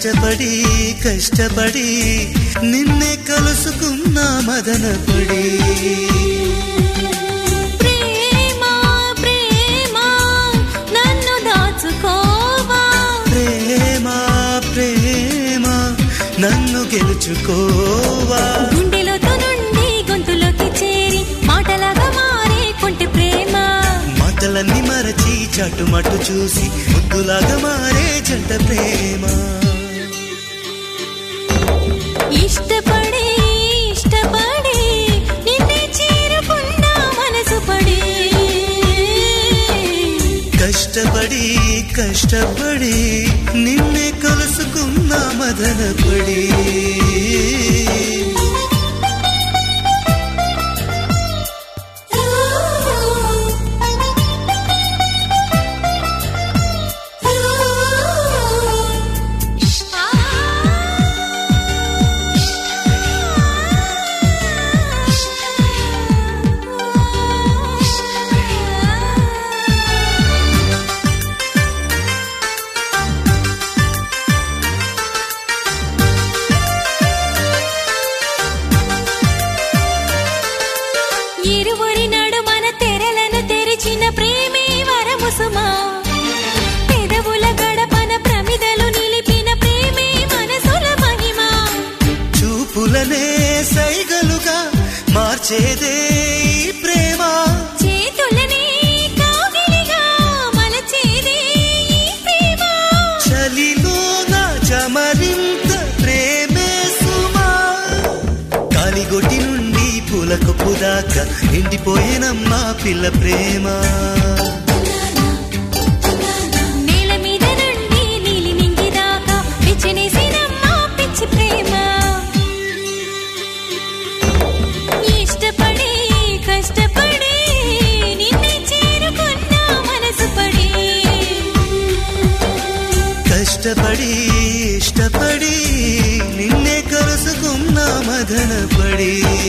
కష్టపడి కష్టపడి నిన్నే కలుసుకున్నా మదనపడి ప్రేమ ప్రేమ నన్ను దాచుకోవా ప్రేమ ప్రేమ నన్ను గెలుచుకోవా గుండెలోతో నుండి గొంతులోకి చేరి మాటలాగా మారే కొంటె ప్రేమ మాటలన్నీ మరచి చటుమటు చూసి ముద్దులాగా మారే జంట ప్రేమ ఇష్టపడి ఇష్టపడి నిన్నే చేరుకున్నా మనసు పడి కష్టపడి కష్టపడి నిన్నే కలుసుకున్నా మదనపడి ఇరువురి నడుమన తెరలను తెరిచిన ప్రేమే వరము సుమా పెదవుల గడపన ప్రమిదలు నిలిపిన ప్రేమే మనసుల మహిమ చూపులనే సైగలుగా మార్చేదే ఈ ప్రేమ చేతులనే కాగిలిగా మలచేదే ఈ ప్రేమ చలిలోన చమరింత ప్రేమే సుమా కాలిగొట్టి నుండి పూలకొప్పు దాకా ఎండిపోయేనమ్మా పిల్ల ప్రేమ నేల మీద నుండి నీలి నింగి దాకా పిచ్చినేసినమ్మా పిచ్చి ప్రేమ ఇష్టపడి కష్టపడి నిన్నే చేరుకున్నా మనసు పడి కష్టపడి ఇష్టపడి నిన్నే కలుసుకున్నా మదనపడి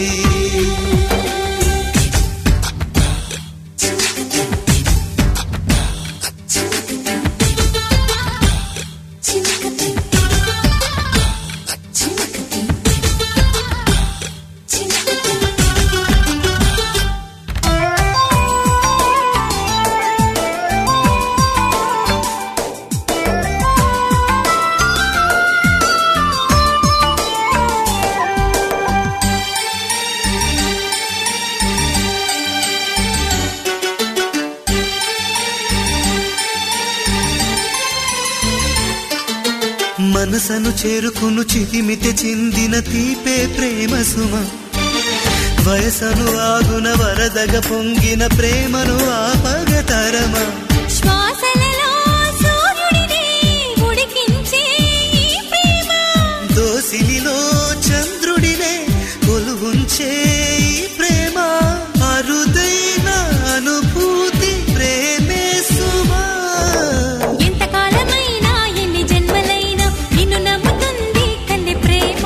మనసను చేరుకును చితిమితి చిందిన తీపే ప్రేమ సుమ వయసను ఆగున వరదగ పొంగిన ప్రేమను ఆపగతరమా శ్వాసలలో సూర్యుడిని ఉడికించే ఈ ప్రేమ దోసిలిలో చంద్రుడినే కొలువుంచే ఈ ప్రేమ అరుదైన అనుభూతి ప్రేమే సుమా ఎంతకాలమైనా ఎన్ని జన్మలైనా నిన్ను నమ్ముతుంది కన్నె ప్రేమ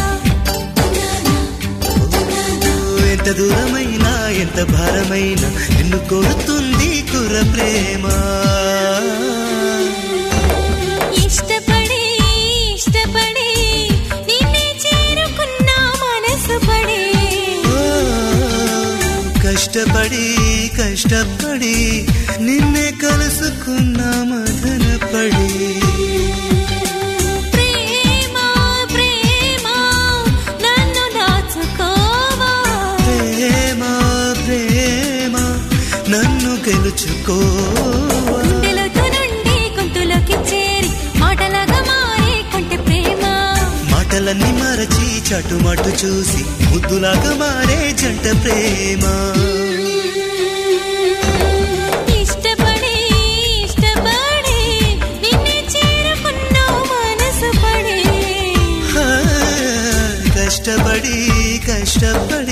ఎంత దూరమైనా ఎంత భారమైనా నిన్ను కోరుతుంది కుర ప్రేమ ఇష్టపడి ఇష్టపడి నిన్నే చేరుకున్నా మనసు పడి ఓ, కష్టపడి కష్టపడి నిన్నే కలుసుకున్నా మదనపడి ప్రేమ ప్రేమ నన్ను దాచుకోవా ప్రేమ ప్రేమ నన్ను గెలుచుకోవా గుండెలోతో నుండి గొంతులోకి చేరి మాటలాగా మారే కొంటె ప్రేమ మాటలన్నీ మరచి చటుమటు చూసి ముద్దులాగా మారే జంట ప్రేమ ఇష్టపడి ఇష్టపడి నిన్నే చేరుకున్నావు మనసు పడి ఆ, కష్టపడి కష్టపడి